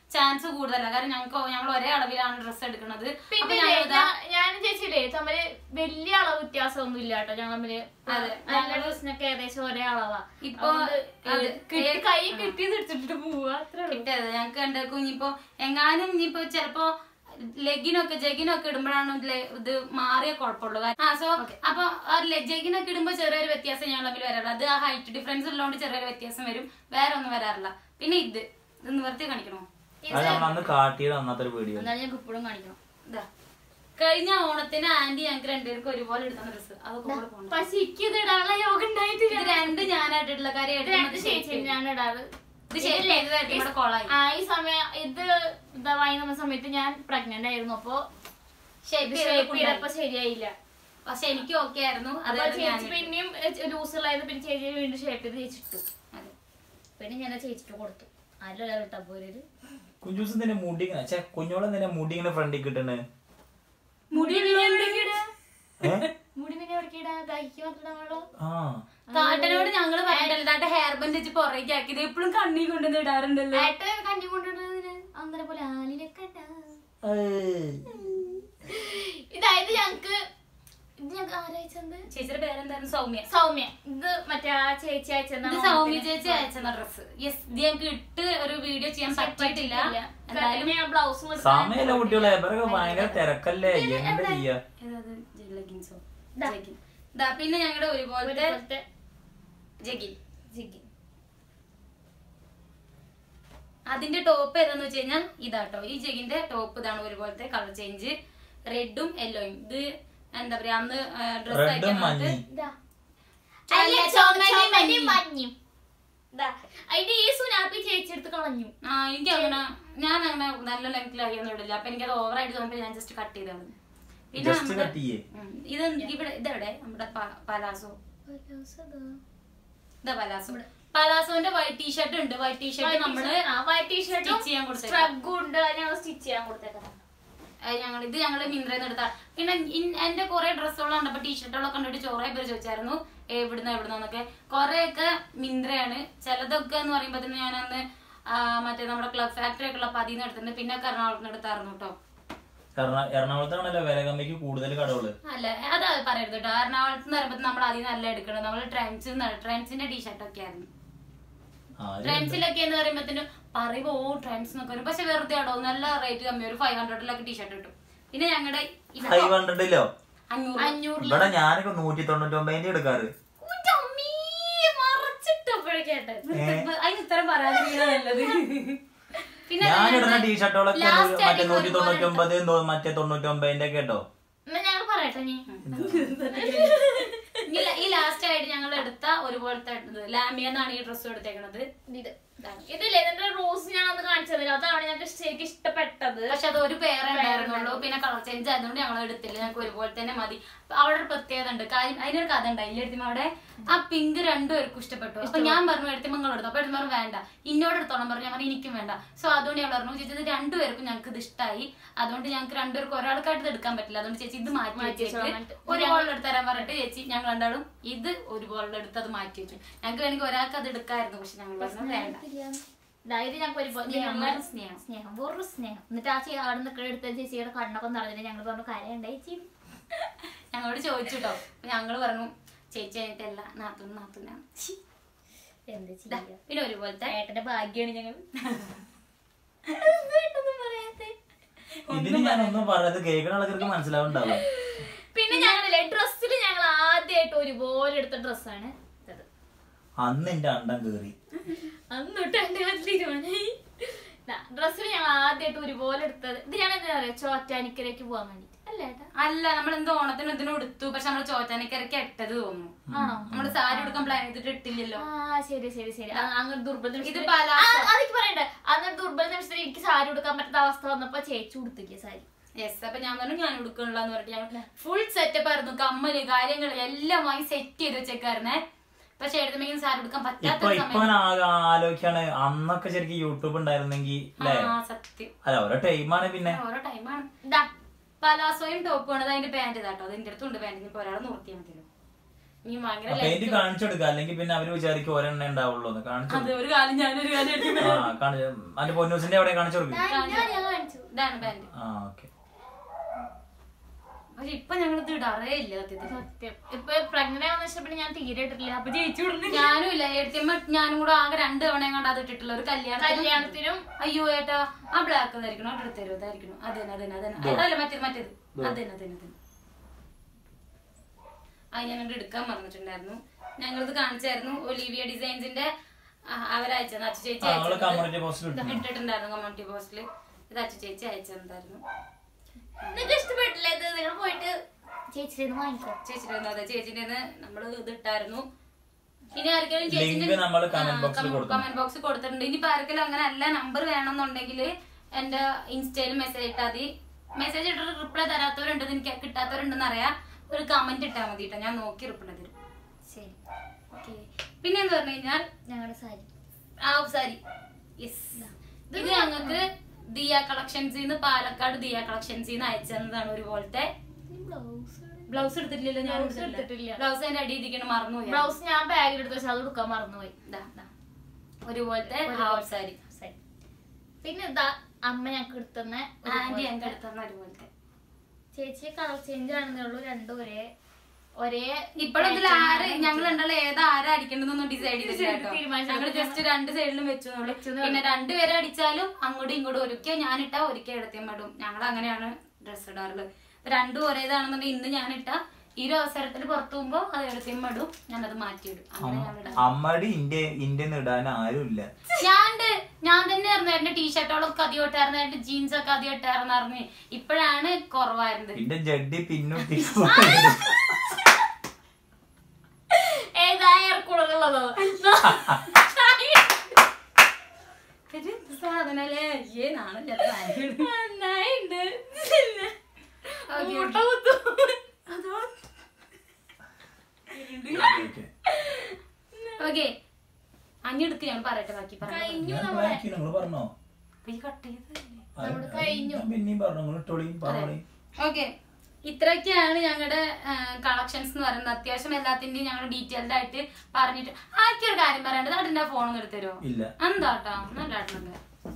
ചാൻസ് കൂടുതലാണ് കാരണം ഞങ്ങൾക്ക് ഞങ്ങൾ ഒരേ അളവിലാണ് ഡ്രസ്സ് എടുക്കുന്നത് അപ്പൊ പിന്നെ ഞങ്ങൾ ഇതാ ഞാൻ ചേച്ചിയില്ലേ തമ്മില് വലിയ അളവ് വ്യത്യാസമൊന്നും ഇല്ല കേട്ടോ ഞങ്ങൾ തമ്മില് അതെ. നല്ല ഡ്രസ്സിനൊക്കെ ഏകദേശം ഒരേ അളവാ ഇപ്പൊ അതുകൊണ്ട് അതെ. കിട്ടി- കൈ കിട്ടിയത് എടുത്തിട്ട് പോവാ അത്രേ ഉള്ളൂ കിട്ടിയത് ഞങ്ങൾക്ക് രണ്ടുപേർക്കും ഇനിയിപ്പോ എങ്ങാനും ഇനിയിപ്പോ ചിലപ്പോ ലെഗിനൊക്കെ ജഗിനൊക്കെ ഇടുമ്പോഴാണ് ലെ- ഇത് മാറിയ കുഴപ്പമുള്ളൂ കാരണം- ആ സോ അപ്പൊ ആ ജഗിനൊക്കെ ഇടുമ്പോ ചെറിയൊരു വ്യത്യാസം ഞങ്ങൾ തമ്മിൽ വരാറില്ല അത് ആ ഹൈറ്റ് ഡിഫറൻസ് ഉള്ളതുകൊണ്ട് ചെറിയൊരു വ്യത്യാസം വരും വേറെ ഒന്നും വരാറില്ല പിന്നെ ഇത് ഇത് നിവർത്തി കാണിക്കണോ അത് നമ്മൾ അന്ന് കാട്ടിയത് അന്നത്തെ ഒരു വീഡിയോ എന്നാലും ഞങ്ങൾക്ക് ഇപ്പോഴും കാണിക്കണം ഇതാ കഴിഞ്ഞ ഓണത്തിന് ആന്റി ഞങ്ങൾക്ക് രണ്ടുപേർക്കും ഒരുപോലെ എടുക്കുന്ന ഡ്രസ്സ് അതൊക്കെ കൂടെ പോകണം പക്ഷെ എനിക്ക് ഇത് ഇടാനുള്ള യോഗം ഉണ്ടായിട്ടില്ല ഇത് രണ്ട് ഞാനായിട്ടുള്ള കാര്യം ഇത് രണ്ട് ചേച്ചി ഞാൻ ഇടാറ് ഇത് ശരിയല്ലേ ഇത് തട്ടി ഇവിടെ കോളായി ആ ഈ സമയം ഇത് ഇതാ വാങ്ങുന്ന സമയത്ത് ഞാൻ പ്രഗ്നന്റ് ആയിരുന്നു അപ്പൊ ഷേപ്പ് ഷേപ്പ് ചെയ്തപ്പോ ശരിയായില്ല പക്ഷെ എനിക്ക് ഓക്കെ ആയിരുന്നു അപ്പൊ അതായത് ചേച്ചി ഞാൻ പിന്നെയും ലൂസ് ഉള്ളായത് പിന്നെ ചേച്ചി വീണ്ടും ഷേപ്പ് ചെയ്ത് ചേച്ചിട്ടു അതെ. പിന്നെ ഞാൻ ചേച്ചിട്ട് കൊടുത്തു ആരും ഇട്ടാ പോരെ കുഞ്ചൂസ് നിന്റെ മുടി ഇങ്ങനെ ചെ കുഞ്ഞോളെ നിന്റെ മുടി ഇങ്ങനെ ഫ്രണ്ടിൽ കിട്ടണ് മുടി ഏ മുടി പിന്നെ എവിടേക്കിടാ കൈക്ക് മാത്രമല്ലോ ആ കാട്ടനോട് ഞങ്ങള് പറഞ്ഞിട്ടല്ല ഹെയർ ബാൻഡ് വെച്ച് പുറകെ ആക്കിയത് എപ്പോഴും കണ്ണി കൊണ്ടുവന്ന് ഇടാറുണ്ടല്ലോ ഏട്ടൻ കഞ്ഞി കൊണ്ടിടുന്നതിന് അന്നേരം പോലെ ആലിലൊക്കെ ഇട്ടാ. ഏയ്. ഇതായത് ഞങ്ങക്ക് ഇത് ഞങ്ങക്ക് ആരയച്ചത് ചേച്ചിയുടെ പേരെന്തായിരുന്നു സൗമ്യ സൗമ്യ ഇത് മറ്റേ ആ ചേച്ചി ഇത് അയച്ചെന്നാണ് സൗമ്യ ചേച്ചി അയച്ചെന്ന ഡ്രസ് യെസ് ഇത് ഞങ്ങൾക്ക് ഇട്ട് ഒരു വീഡിയോ ചെയ്യാൻ പറ്റിയിട്ടില്ല എന്തായാലും ഞാൻ ബ്ലൗസും സമയമില്ല കുട്ടികളെ ഇവരൊക്കെ ഭയങ്കര തിരക്കല്ലേ എന്താ ചെയ്യാ ഏതത് leggings ഓ? Jegging. ദാ പിന്നെ ഞങ്ങളുടെ ഒരുപോലത്തെ ജഗിൻ ജിഗി അതിന്റെ ടോപ്പ് ഏതാന്ന് വെച്ച് കഴിഞ്ഞാൽ ഇതാട്ടോ ഈ ജഗിന്റെ ടോപ്പ് ഇതാണ് ഒരുപോലത്തെ കളർ ചേഞ്ച് റെഡും യെല്ലോയും ഇത് എന്താ പറയാ അന്ന് ഡ്രസ് റെഡും മഞ്ഞി അല്ല ചുമലയും ചുമലയും മഞ്ഞയും. മഞ്ഞും ദാ, അതിന്റെ ഈ സുനാപ്പി ചേച്ചി എടുത്ത് കളഞ്ഞു ആ എനിക്ക് അങ്ങനെ ഞാൻ അങ്ങനെ നല്ല ലെങ്തിലായി ഒന്നും ഇടില്ല അപ്പൊ എനിക്കത് ഓവറായിട്ട് തോന്നുമ്പോൾ ഞാൻ ജസ്റ്റ് കട്ട് ചെയ്താണ് പിന്നെ ജസ്റ്റ് നമ്മുടെ കട്ട് ചെയ്യേ ഉം, ഇത് ഇവിടെ ഇതെവിടെ നമ്മുടെ പ- പലാസോ ഇതാ പലാസോ പലാസോന്റെ വൈറ്റ് ടീഷർട്ട് ഉണ്ട് വൈറ്റ് ടീഷർട്ട് നമ്മള് വൈറ്റ് ടീഷർട്ടും stitch ചെയ്യാൻ കൊടുത്തേക്കാം. സ്ട്രഗും ഉണ്ട് അത് ഞങ്ങൾ സ്റ്റിച്ച് ചെയ്യാൻ കൊടുത്തേക്കാം അത് ഞങ്ങൾ ഇത് ഞങ്ങൾ മിന്ത്രന്ന് എടുത്ത പിന്നെ ഇൻ- എന്റെ കുറെ ഡ്രസ്സുകളും കണ്ടപ്പോ ടീഷർട്ടുകളൊക്കെ കണ്ടിട്ട് ചോറേ പേര് ചോദിച്ചായിരുന്നു എവിടുന്ന എവിടുന്നൊക്കെ കുറെയൊക്കെ മിന്ത്രയാണ് ചിലതൊക്കെ എന്ന് പറയുമ്പോ തന്നെ ഞാൻ അന്ന് ആ, മറ്റേ നമ്മുടെ ക്ലബ് ഫാക്ടറി ഒക്കെ ഉള്ള പതിന്ന് എടുത്തിട്ടുണ്ട് പിന്നെ ഒക്കെ എറണാകുളത്ത് നിന്ന് എടുത്തായിരുന്നു കേട്ടോ എറണാ എറണാകുളത്താണല്ലോ വില കമ്മിക്ക് കൂടുതൽ കടകള് അല്ല അത് പറയരുത് കേട്ടോ എറണാകുളത്ത് നിന്ന് വരുമ്പോ നമ്മൾ അതിൽ നല്ല എടുക്കണം നമ്മൾ ട്രെൻഡ്സ് ട്രെൻഡ്സിന്റെ ടീഷർട്ട് ഒക്കെ ആയിരുന്നു ആര് ട്രെൻഡ്സിലൊക്കെ എന്ന് പറയുമ്പോ പറയുമ്പോ ഓ ട്രെൻഡ്സ് എന്നൊക്കെ വരും പക്ഷെ വെറുതെ ആടോ നല്ല റേറ്റ് കമ്മി ഒരു ഫൈവ് ഹൺഡ്രഡിലൊക്കെ ടീഷർട്ട് കിട്ടും പിന്നെ ഞങ്ങളുടെ ഫൈവ് ഹൺഡ്രഡിലോ അഞ്ഞൂറ് അഞ്ഞൂറിൽ ഇവിടെ ഞാനൊക്കെ നൂറ്റി തൊണ്ണൂറ്റി ഒമ്പതിന്റെ എടുക്കാറ് മറച്ചിട്ടപ്പോഴേക്കേട്ടെ അതിന് ഉത്തരം പറയാതിരിക്കുന്നത് നല്ലത് പിന്നെ ഞാൻ ഞങ്ങളുടെ ഇടുന്ന ടീഷർട്ടുകളൊക്കെ last മറ്റേ ആയിട്ട് നൂറ്റി ഒരുപോലെ തൊണ്ണൂറ്റി ഒമ്പത് മറ്റേ തൊണ്ണൂറ്റി ഒമ്പതിന്റെ കേട്ടോ എന്നാ ഞങ്ങൾ പറയട്ടെ നീ ഈ ല- ഈ ലാസ്റ്റ് ആയിട്ട് ഞങ്ങൾ എടുത്ത ഒരുപോലത്തെ ലാമിയെന്നാണ് ഈ ഡ്രസ്സ് എടുത്തേക്കണത് ഇത് ഇതില്ലേ ഇതിന്റെ റോസ് ഞാൻ അന്ന് കാണിച്ചത് അതാണ് ഞങ്ങൾക്ക് ശരിക്കും ഇഷ്ടപ്പെട്ടത് പക്ഷെ അത് ഒരു പേരെ ഉണ്ടായിരുന്നുള്ളൂ പിന്നെ കളർ ചേഞ്ച് ആയതുകൊണ്ട് ഞങ്ങൾ എടുത്തില്ല ഞങ്ങൾക്ക് ഒരുപോലെ തന്നെ മതി അവിടെ ഒരു പ്രത്യേകത ഉണ്ട് കാര്യം അതിനൊരു കഥ ഉണ്ടായില്ല എടുത്തുമ്പോ അവിടെ ആ പിങ്ക് രണ്ടുപേർക്കും ഇഷ്ടപ്പെട്ടു അപ്പൊ ഞാൻ പറഞ്ഞു എടുത്തുമ്പോ നിങ്ങൾ എടുത്തു അപ്പൊ എടുത്തുമ്പോ വേണ്ട ഇന്നോട് എടുത്തോളം പറഞ്ഞു ഞാൻ പറഞ്ഞു എനിക്കും വേണ്ട സോ അതുകൊണ്ട് ഞാൻ പറഞ്ഞു ചേച്ചി ഇത് രണ്ടുപേർക്കും ഞങ്ങൾക്ക് ഇത് ഇഷ്ടമായി അതുകൊണ്ട് ഞങ്ങൾക്ക് രണ്ടുപേർക്കും ഒരാൾക്കായിട്ട് ഇത് എടുക്കാൻ പറ്റില്ല അതുകൊണ്ട് ചേച്ചി ഇത് മാറ്റി മാറ്റി വെച്ചിട്ട് വെച്ചോളാം. ഒരു ബോൾ എടുത്ത് തരാൻ പറഞ്ഞിട്ട് ചേച്ചി ഞങ്ങൾ രണ്ടാളും ഇത് ഒരു ബോളിൽ എടുത്ത് അത് മാറ്റി വെച്ചു ഞങ്ങൾക്ക് വേണമെങ്കിൽ ഒരാൾക്ക് അത് എടുക്കായിരുന്നു പക്ഷെ ഞങ്ങൾ പറഞ്ഞു വേണ്ട അതായത് ഞങ്ങൾക്ക് ഒരു സ്നേഹം, വെറും സ്നേഹം. സ്നേഹം വെറും സ്നേഹം എന്നിട്ട് ആ ചേച്ചി അവിടെ നിൽക്കുന്ന എടുത്ത ചേച്ചിയുടെ കണ്ണൊക്കെ നിറഞ്ഞിട്ട് ഞങ്ങൾ പറഞ്ഞു കരയുണ്ടായി ചേച്ചി ഞങ്ങളോട് ചോദിച്ചു കേട്ടോ അപ്പൊ ഞങ്ങള് പറഞ്ഞു ചേച്ചി ആയിട്ടല്ല നാത്തൂൻ നാത്തൂനാണ് ഛി. എന്ത് ദാ, ചെയ്യാ പിന്നെ ഒരുപോലത്തെ ഏട്ടന്റെ ഭാഗ്യാണ് ഞങ്ങൾ പറയാത്തെ ഇതിന് ഞാൻ ഒന്നും പറയാതെ കേൾക്കുന്ന ആൾക്കാർക്ക് മനസ്സിലാവുണ്ടാവും പിന്നെ ഞങ്ങളില്ലേ ഡ്രസ്സിൽ ഞങ്ങൾ ആദ്യമായിട്ട് ഒരുപോലെ എടുത്ത ഡ്രസ്സാണ് ഇത് അന്ന് എന്റെ അണ്ടം കേറി അന്ന് തൊട്ട് എന്റെ കാലത്ത് തീരുമാനമായി ഡ്രസ്സിൽ ഞങ്ങൾ ആദ്യമായിട്ട് ഒരുപോലെ എടുത്തത് ഇത് ഞാൻ എന്താ പറയാ ചോറ്റാനിക്കരയ്ക്ക് പോകാൻ വേണ്ടിട്ട് അല്ല ഏട്ടാ അല്ല നമ്മൾ എന്തോ ഓണത്തിന് ഇതിനും എടുത്തു പക്ഷെ നമ്മള് ചോറ്റാനിക്കരക്ക് ഇട്ടത് തോന്നുന്നു ആണോ നമ്മള് സാരി എടുക്കാൻ പ്ലാൻ ചെയ്തിട്ട് ഇട്ടില്ലല്ലോ ആ ശരി ശരി ശരി ആ, അങ്ങനെ ദുർബല നിമിഷത്തിൽ- ഇത് പലാസോ. ആ, അതെനിക്ക് പറയണ്ടേ അന്ന് ദുർബല നിമിഷത്തിൽ എനിക്ക് സാരി ഉടുക്കാൻ പറ്റാത്ത അവസ്ഥ വന്നപ്പോ ചേച്ചി ഉടുത്തില്ല സാരി യെസ് അപ്പൊ ഞാൻ പറഞ്ഞു ഞാൻ എടുക്കണില്ലെന്ന് പറഞ്ഞിട്ട് ഞങ്ങൾ ഫുൾ സെറ്റപ്പ് ആയിരുന്നു കമ്മല് കാര്യങ്ങൾ എല്ലാമായി സെറ്റ് ചെയ്ത് വെച്ചേക്കായിരുന്നേ പക്ഷെ എടുത്തുമെങ്കിലും സാരി എടുക്കാൻ പറ്റാത്ത ഇപ്പൊ ഒരു ഇപ്പൊ സമയം ഞാൻ ആകെ ആലോചിക്കാണ് അന്നൊക്കെ ശരിക്കും യൂട്യൂബ് ഉണ്ടായിരുന്നെങ്കിൽ അല്ലേ ആ സത്യം അല്ല ഓരോ ടൈമാണ് പിന്നെ ഓരോ ടൈമാണ് ഇതാ പലാസോയും ടോപ്പും ആണ് അതിന്റെ പാന്റ് ഇതാട്ടോ അതിന്റെ അടുത്തുണ്ട് പാന്റ് ഇപ്പൊ ഒരാളെ നിർത്തിയാൽ മതിയല്ലോ നീ ഭയങ്കര അപ്പൊ എനിക്ക് കാണിച്ചു കൊടുക്കുക അല്ലെങ്കിൽ പിന്നെ അവര് വിചാരിക്കും ഒരെണ്ണ ഉണ്ടാവുള്ളൂ എന്ന് കാണിച്ചു അത് ഒരു കാലം ഞാനൊരു കാലം എടുക്കും ആ കാണിച്ചു അതിന്റെ പൊന്നൂസിന്റെ അവിടെ കാണിച്ചു കൊടുക്കും ഞാൻ കാണിച്ചു ഇതാണ് പാന്റ് ആ ഓക്കെ പക്ഷെ ഇപ്പൊ ഞങ്ങൾ ഇത് ഇടാറേ ഇല്ല സത്യത്തിൽ സത്യം ഇപ്പൊ പ്രഗ്നന്റ് ആവുന്ന ഇഷ്ടപ്പെട്ട് ഞാൻ തീരെ ഇട്ടിട്ടില്ല അപ്പൊ ജയിച്ചു വിടുന്നു ഞാനും ഇല്ല എഴുത്തിയമ്മ ഞാനും കൂടെ ആകെ രണ്ട് തവണ കണ്ട് അത് ഇട്ടിട്ടുള്ള ഒരു കല്യാണം കല്യാണത്തിനും അയ്യോ ഏട്ടാ ആ ബ്ലാക്ക് ധരിക്കണോ അത് എടുത്തരോ ഇതായിരിക്കണോ അതന്നെ അതന്നെ അതന്നെ അതല്ല മറ്റേത് മറ്റേത് അതന്നെ അതന്നെ അതന്നെ അത് ഞാൻ അങ്ങോട്ട് എടുക്കാൻ പറഞ്ഞിട്ടുണ്ടായിരുന്നു ഞങ്ങളിത് കാണിച്ചായിരുന്നു ഒലിവിയ ഡിസൈൻസിന്റെ ആ, അവരയച്ചത് അച്ചു ചേച്ചി ആ, അവള് അയച്ചത് community post ൽ ഇട്ടിരുന്നു. ഇട്ടിട്ടുണ്ടായിരുന്നു കമ്മ്യൂണിറ്റി പോസ്റ്റില് ഇത് അച്ചു ചേച്ചി അയച്ചിട്ടുണ്ടായിരുന്നു നിങ്ങൾക്ക് ഇഷ്ടപ്പെട്ടില്ല ഇത് നിങ്ങൾ പോയിട്ട് ചേച്ചിയിൽ വാങ്ങിക്കോ ചേച്ചിയുടെ അതെ ചേച്ചിന്റെ നമ്മൾ ഇത് ഇട്ടായിരുന്നു ഇനി ആർക്കെങ്കിലും Link നമ്മള് comment box ൽ കൊടുത്തു. കമന്റ് ബോക്സിൽ കൊടുത്തിട്ടുണ്ട് ഇനിയിപ്പോ ആർക്കെങ്കിലും അങ്ങനെ അല്ല നമ്പർ വേണമെന്നുണ്ടെങ്കിൽ എന്റെ ഇൻസ്റ്റയിൽ മെസ്സേജ് ഇട്ടാൽ മതി മെസ്സേജ് ഇട്ടിട്ട് റിപ്ലൈ തരാത്തവരുണ്ട് എനിക്ക് കിട്ടാത്തവരുണ്ടെന്ന് അറിയാം ഒരു കമന്റ് ഇട്ടാൽ മതി കേട്ടോ ഞാൻ നോക്കി റിപ്ലൈ തരും ശരി ഓക്കെ പിന്നെ എന്ന് പറഞ്ഞു കഴിഞ്ഞാൽ ഞങ്ങളുടെ സാരി ആ സാരി യെസ് ഇത് ഞങ്ങൾക്ക് ദിയ കളക്ഷൻസിൽ നിന്ന് പാലക്കാട് ദിയ കളക്ഷൻസിൽ നിന്ന് അയച്ചു തന്നതാണ് ഒരുപോലത്തെ ബ്ലൗസ് ബ്ലൗസ് എടുത്തിട്ടില്ലല്ലോ ഞാൻ Blouse എടുത്തിട്ടില്ല. ബ്ലൗസ് അതിന്റെ അടിയിൽ ഇരിക്കണം മറന്നുപോയി ബ്ലൗസ് ഞാൻ ബാഗിൽ എടുത്ത് വെച്ചാൽ അത് എടുക്കാൻ മറന്നുപോയി ദാ, ദാ. ഒരുപോലത്തെ ഒരു ഹാഫ് പോലത്തെ. സാരി ശരി. പിന്നെ എന്താ അമ്മ ഞങ്ങൾക്ക് എടുത്തുന്ന ആന്റി ഞങ്ങൾക്ക് എടുത്തന്ന ഒരുപോലത്തെ ചേച്ചി കളർ ചേഞ്ച് ആണെന്നേ ഉള്ളൂ രണ്ടും ഒരേ ഒരേ ഇപ്പോഴതിൽ ആര് ഞങ്ങൾ രണ്ടാളും ഏതാ ആരാ അടിക്കേണ്ടതെന്നൊന്നും ഡിസൈഡ് ചെയ്തില്ല കേട്ടോ തീരുമാനിച്ചില്ല. ഞങ്ങൾ ജസ്റ്റ് രണ്ട് സൈഡിലും വെച്ചു എന്നുള്ളൂ. പിന്നെ രണ്ടുപേരെ അടിച്ചാലും അങ്ങോട്ടും ഇങ്ങോട്ടും ഒരിക്കൽ ഞാനിട്ട ഒരിക്കൽ എടുത്തേം ഇടും ഞങ്ങൾ അങ്ങനെയാണ് ഡ്രസ് ഇടാറുള്ളത് ഇപ്പൊ രണ്ടും ഒരേതാണെന്നുണ്ടെങ്കിൽ ഇന്ന് ഞാനിട്ട ഈ ഒരു അവസരത്തിൽ പുറത്തു പോകുമ്പോ അത് എടുത്തേം ഇടും ഞാനത് മാറ്റിയിടും അങ്ങനെ ഞാൻ ഇടാം അമ്മടി ഇന്ത്യ ഇന്ത്യന്ന് ഇടാൻ ആരുമില്ല ഞാൻ ഞാൻ തന്നെ ആയിരുന്നു എന്റെ ടീഷർട്ടുകളൊക്കെ അധികം ഇട്ടായിരുന്നു എന്റെ ജീൻസ് ഒക്കെ അധികം ഇട്ടായിരുന്നു ഇപ്പോഴാണ് കുറവായിരുന്നത് എന്റെ ജഡ്ഡി പിന്നും ഏതാ എയർ കൂളർ ഉള്ളതോ ഒരു സാധനല്ലേ ഏ നാണല്ലേ നന്നായിണ്ട് Okay, മുട്ട കുത്തും ഓക്കെ അഞ്ഞെടുക്ക് ഞാൻ പറയട്ടെ ബാക്കി കഴിഞ്ഞു നിങ്ങൾ പറഞ്ഞോ കട്ട് ചെയ്തല്ലേ നമ്മള് കഴിഞ്ഞു. ഞാൻ പിന്നെയും പറഞ്ഞു നിങ്ങൾ ഇട്ടോളിയും പറഞ്ഞോളി ഓക്കെ ഇത്രയൊക്കെയാണ് ഞങ്ങളുടെ കളക്ഷൻസ് എന്ന് പറയുന്നത് അത്യാവശ്യം എല്ലാത്തിന്റെയും ഞങ്ങൾ ഡീറ്റെയിൽഡ് ആയിട്ട് പറഞ്ഞിട്ട് ആർക്കൊരു കാര്യം പറയേണ്ടത് അതിന്റെ ഫോൺ ഒന്ന് എടുത്തരുമോ ഇല്ല എന്താട്ടോ നല്ലായിട്ടുണ്ട്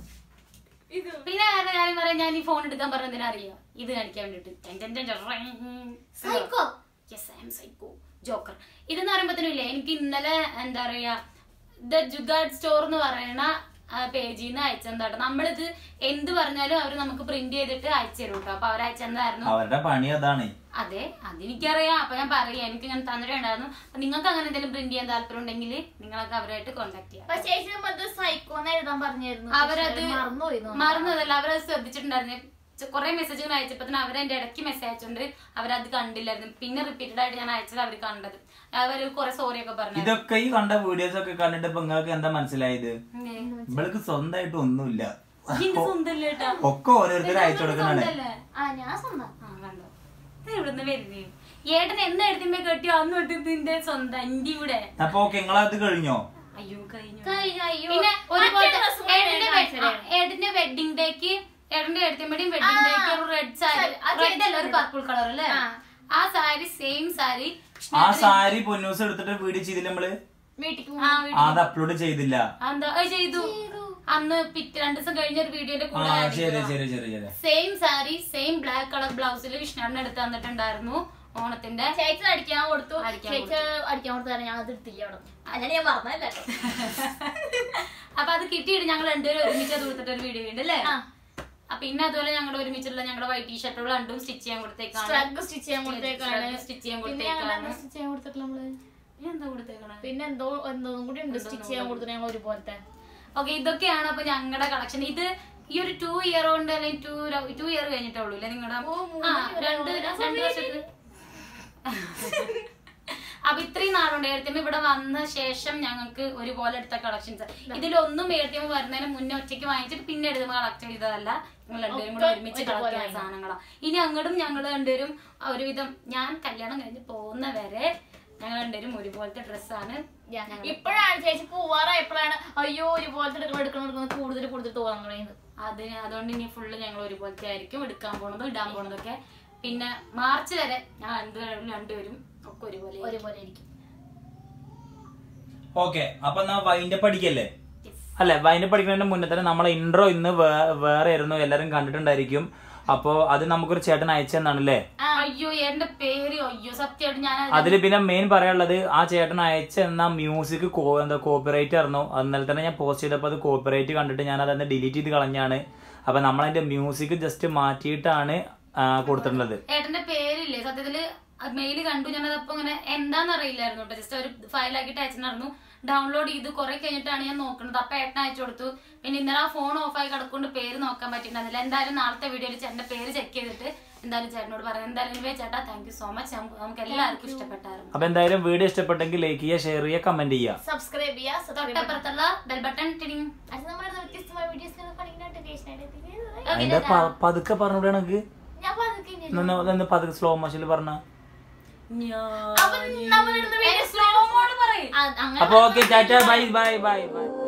പിന്നെ വേറെ കാര്യം പറയാൻ ഞാൻ ഈ ഫോൺ എടുക്കാൻ പറഞ്ഞതിനെ അറിയോ ഇത് കാണിക്കാൻ വേണ്ടിട്ട് psycho yes I'm psycho joker ഇതെന്ന് പറയുമ്പോഴത്തേനും ഇല്ലേ എനിക്ക് ഇന്നലെ എന്താ പറയാ ദ ജുഗാഡ് സ്റ്റോർ എന്ന് പറയുന്ന പേജിൽ നിന്ന് അയച്ചെന്താട്ടോ നമ്മളിത് എന്ത് പറഞ്ഞാലും അവർ നമുക്ക് പ്രിന്റ് ചെയ്തിട്ട് അയച്ചു തരും കേട്ടോ അപ്പൊ അവർ അയച്ചെന്തായിരുന്നു അവരുടെ പണി അതാണ് അതെ അതെനിക്കറിയാം അപ്പൊ ഞാൻ പറയാം എനിക്ക് ഇങ്ങനെ തന്നിട്ടുണ്ടായിരുന്നു അപ്പൊ നിങ്ങൾക്ക് അങ്ങനെ എന്തെങ്കിലും പ്രിന്റ് ചെയ്യാൻ താല്പര്യം ഉണ്ടെങ്കിൽ നിങ്ങളൊക്കെ അവരായിട്ട് കോൺടാക്ട് ചെയ്യാം പക്ഷെ ചേച്ചി നമ്മത് സൈക്കോ എന്ന് എഴുതാൻ പറഞ്ഞായിരുന്നു അവരത് പക്ഷെ മറന്നുപോയി എന്ന് തോന്നുന്നു. മറന്നതല്ല അവരത് ശ്രദ്ധിച്ചിട്ടുണ്ടായിരുന്നു കുറെ മെസ്സേജുകൾ അയച്ചപ്പോ അവരെന്റെ ഇടയ്ക്ക് മെസ്സേജ് അയച്ചോണ്ട് അവരത് കണ്ടില്ലായിരുന്നു പിന്നെ റിപ്പീറ്റഡ് ആയിട്ട് ഞാൻ അയച്ചത് അവർ കണ്ടത് അവര് കുറെ സോറി ഒക്കെ പറഞ്ഞു ഇതൊക്കെ ഈ കണ്ട വീഡിയോസ് ഒക്കെ കണ്ടിട്ട് ഇപ്പൊ നിങ്ങൾക്ക് എന്താ മനസ്സിലായത് ഇവൾക്ക് സ്വന്തമായിട്ട് ഒന്നുമില്ല സ്വന്തല്ലേ കേട്ടാ ഒക്കെ ഓരോരുത്തർ അയച്ചു കൊടുക്കുന്നതാണ് സ്വന്തല്ലേ ആ ഞാൻ സ്വന്തം ആ കണ്ടോ ഇത് എവിടുന്ന് വരുന്നേ ഏട്ടൻ എന്ന് എടുത്തുമ്പോ കെട്ടിയോ അന്ന് തൊട്ട് ഇതിന്റെ സ്വന്തം എന്റെ ഇവിടെ അപ്പൊ ഓക്കെ നിങ്ങളത് കഴിഞ്ഞോ അയ്യോ കഴിഞ്ഞു കഴിഞ്ഞു അയ്യോ പിന്നെ മറ്റേ ഒരുപോലെ dress കൂടെ ഏട്ടന്റെ ഞാൻ വെ- കാണിച്ചു തരാം. ആ, ഏട്ടന്റെ വെഡിങ് ഡേക്ക് ഏട്ടന്റെ എടുത്തുമ്പോഴും വെഡിങ് ഡേക്ക് ഒരു റെഡ് സാരി ശരി, അത് റെഡ് അല്ല ഒരു പർപ്പിൾ കളർ അല്ലേ ആ. ആ സാരി സെയിം സാരി ആ സാരി പൊന്നൂസ് എടുത്തിട്ട് വീഡിയോ ചെയ്തില്ല നമ്മള് വീട്ടിക്ക് ആ പോകും. വീട്ടിൽ- ആ, അത് അപ്ലോഡ് ചെയ്തില്ല ആ, എന്താ അത് ചെയ്തു അന്ന് പിറ്റ് രണ്ടു ദിവസം കഴിഞ്ഞ ഒരു വീഡിയോന്റെ ആ കൂടെ ശരി ശരി ശരി ശരി same sari same black colour ബ്ലൗസിൽ വിഷ്ണുവിനെ എടുത്ത് തന്നിട്ടുണ്ടായിരുന്നു ഓണത്തിന്റെ ചേച്ചി അടിക്കാൻ കൊടുത്തു അടിക്കാൻ ചേച്ചി അടിക്കാൻ കൊടുത്തു കാരണം ഞാൻ അത് എടുത്തില്ല അവിടെ അല്ലാണ്ട് ഞാൻ മറന്നല്ല അപ്പൊ അത് കിട്ടിയിട്ട് ഞങ്ങൾ രണ്ടുപേരും ഒരുമിച്ച് അത് കൊടുത്തിട്ട് ഒരു വീഡിയോ ഉണ്ട് അല്ലേ ആ. അപ്പൊ പിന്നെ അതുപോലെ ഞങ്ങൾ ഒരുമിച്ചുള്ള ഞങ്ങളുടെ വൈറ്റ് ടീഷർട്ടുകൾ രണ്ടും സ്റ്റിച്ച് ചെയ്യാൻ കൊടുത്തേക്കാണ് സ്ട്രഗ് സ്റ്റിച്ച് ചെയ്യാൻ കൊടുത്തേക്കാണ് സ്റ്റിച്ച് ചെയ്യാൻ പിന്നെ കൊടുത്തേക്കാണ് ഞങ്ങൾ സ്റ്റിച്ച് ചെയ്യാൻ കൊടുത്തിട്ടില്ല നമ്മള് ഇനി എന്താ കൊടുത്തേക്കണേ പിന്നെ എന്തോ എന്തോന്നും കൂടി ഉണ്ട് സ്റ്റിച്ച് ചെയ്യാൻ കൊടുത്തിട്ട് ഞങ്ങൾ ഒരുപോലത്തെ ഓക്കെ ഇതൊക്കെയാണ് അപ്പൊ ഞങ്ങളുടെ കളക്ഷൻ ഇത് ഈ ഒരു ടു ഇയർ കൊണ്ട് അല്ലെങ്കിൽ ടു ടു ഇയർ കഴിഞ്ഞിട്ടേ ഉള്ളൂ അല്ലെ നിങ്ങളുടെ ഓ, മൂന്ന് ആ year രണ്ട് ആണോ? ഞാൻ രണ്ട് വർഷത്ത് അപ്പൊ ഇത്രയും നാളുണ്ട് എഴുത്തിയമ്മ ഇവിടെ വന്ന ശേഷം ഞങ്ങൾക്ക് ഒരുപോലെ എടുത്ത കളക്ഷൻസ് ഇതിലൊന്നും എഴുത്തിയമ്മ വരുന്നതിന് മുന്നേ ഒറ്റയ്ക്ക് വാങ്ങിച്ചിട്ട് പിന്നെ എടുത്തുമ്പോ കളക്ട് ചെയ്തതല്ല ഞങ്ങൾ രണ്ടുപേരും കൂടെ ഒക്കെ ഒരുമിച്ച് ഒരുപോലെ കളക്ട് ചെയ്ത വാങ്ങി. സാധനങ്ങളാണ് ഇനി അങ്ങോട്ടും ഞങ്ങൾ രണ്ടുപേരും ഒരുവിധം ഞാൻ കല്യാണം കഴിഞ്ഞ് പോകുന്ന വരെ ഞങ്ങൾ രണ്ടുപേരും ഒരുപോലത്തെ ഡ്രസ്സാണ് ഇപ്പോഴാണ് ചേച്ചി പോവാറായപ്പോഴാണ് അയ്യോ ഒരുപോലത്തെ എടുക്കണം എടുക്കണം എടുക്കണം കൂടുതൽ കൂടുതൽ തോന്നുന്നത് അതിന് അതുകൊണ്ട് ഇനി ഫുള്ള് ഞങ്ങൾ ഒരുപോലത്തെ ആയിരിക്കും എടുക്കാൻ പോണതും ഇടാൻ പോണതൊക്കെ പിന്നെ മാർച്ച് വരെ ഞാൻ രണ്ടുപേരും രണ്ടുപേരും ഒക്കെ ഒരുപോലെ ആയിരിക്കും. ഒരുപോലെ ഇരിക്കും ഓക്കെ അപ്പൊ എന്നാ വൈൻഡ് പഠിക്കല്ലേ അല്ലെ വൈൻഡ് പഠിക്കുന്നതിന്റെ മുന്നേ തന്നെ നമ്മളെ ഇൻട്രോ ഇന്ന് വേ- വേറെ ആയിരുന്നു എല്ലാരും കണ്ടിട്ടുണ്ടായിരിക്കും അപ്പോ അത് നമുക്കൊരു ചേട്ടൻ അയച്ചെന്നാണല്ലേ അയ്യോ എന്റെ പേര് അയ്യോ സത്യമായിട്ട് ഞാൻ അത് അതിൽ പിന്നെ മെയിൻ പറയാനുള്ളത് ആ ചേട്ടൻ അയച്ച എന്ന മ്യൂസിക് എന്താ കോപ്പിറൈറ്റ് ആയിരുന്നു അന്നലെ തന്നെ ഞാൻ പോസ്റ്റ് ചെയ്തപ്പോൾ അത് കോപ്പിറൈറ്റ് കണ്ടിട്ട് ഞാൻ അതന്ന് ഡിലീറ്റ് ചെയ്ത് കളഞ്ഞാണ് അപ്പൊ നമ്മളതിന്റെ മ്യൂസിക് ജസ്റ്റ് മാറ്റിയിട്ടാണ് ആ, കൊടുത്തിട്ടുള്ളത് ഏട്ടന്റെ പേരില്ലേ സത്യത്തില് മെയിൽ കണ്ടു ഞാൻ അതപ്പോ ഇങ്ങനെ എന്താന്ന് അറിയില്ലായിരുന്നു കേട്ടോ ജസ്റ്റ് ഒരു ഫയലാക്കിയിട്ട് അയച്ചിട്ടുണ്ടായിരുന്നു ഡൗൺലോഡ് ചെയ്ത് കുറെ കഴിഞ്ഞിട്ടാണ് ഞാൻ നോക്കുന്നത് അപ്പൊ ഏട്ടൻ അയച്ചു കൊടുത്തു പിന്നെ ഇന്നലെ ആ ഫോൺ ഓഫ് ആയി കിടക്കൊണ്ട് പേര് നോക്കാൻ പറ്റിയിട്ടുണ്ടായിരുന്നില്ല എന്തായാലും നാളത്തെ വീഡിയോയിൽ ചേട്ടന്റെ പേര് ചെക്ക് ചെയ്തിട്ട് എന്തായാലും ചേട്ടനോട് പറയാം എന്തായാലും ഇനിവേ ചേട്ടാ താങ്ക് യു സോ മച്ച് നമുക്ക് എല്ലാവർക്കും ഇഷ്ടപ്പെട്ടായിരുന്നു അപ്പൊ എന്തായാലും വീഡിയോ ഇഷ്ടപ്പെട്ടെങ്കിൽ ലൈക്ക് ചെയ്യുക ഷെയർ ചെയ്യുക കമന്റ് ചെയ്യുക സബ്സ്ക്രൈബ് ചെയ്യുക subscribe തൊട്ടപ്പുറത്തുള്ള ബെൽ ബട്ടൺ ടിടിങ് അടുത്ത നമ്മുടെ വ്യത്യസ്തമായ വീഡിയോസ് നോട്ടിഫിക്കേഷൻ ആയിട്ട് അതിന്റെ പ- പതുക്കെ പറഞ്ഞൂടെ എനിക്ക് ഞാൻ പതുക്കെ ഒന്ന് പതുക്കെ സ്ലോ മോഷനിൽ പറഞ്ഞ അപ്പൊ നമ്മളിടുന്ന വീഡിയോസ് സ്ലോ മോഡ് പറയും അങ്ങനെ അപ്പൊ okay tata bye bye bye by